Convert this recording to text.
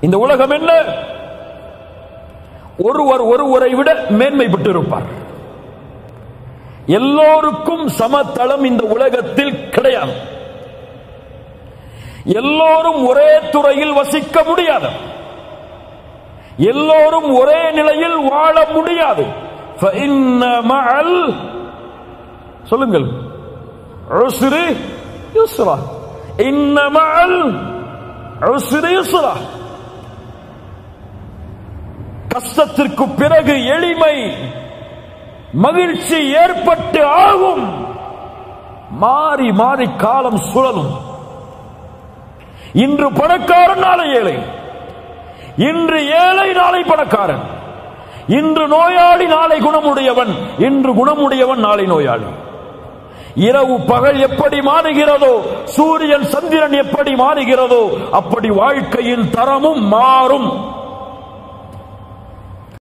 இந்த உலகம் என்ன ஒருவர் ஒருவரை விட மேன்மை பெற்றிருப்பார் எல்லோருக்கும் சமதளம் இந்த உலகத்தில் கிடையாது எல்லோரும் ஒரே துறையில் வசிக்க முடியாது எல்லோரும் ஒரே நிலையில் வாழ முடியாது فإن مع ال- சொல்லுங்கள் عسر يسرا إن مع العسر يسرا கஷ்டத்திற்கு பிறகு எளிமை மகிழ்ச்சி ஏற்பட்டு ஆகும் மாறி மாறி காலம் சுழலும் இன்று பணக்காரன் நாளை ஏழை இன்று ஏழை நாளை பணக்காரன் இன்று நோயாளி நாளை குணமுடையவன் இன்று குணமுடையவன் நாளை நோயாளி இரவு பகல் எப்படி மாறுகிறதோ சூரியன் சந்திரன் எப்படி மாறுகிறதோ அப்படி வாழ்க்கையின் தரமும் மாறும்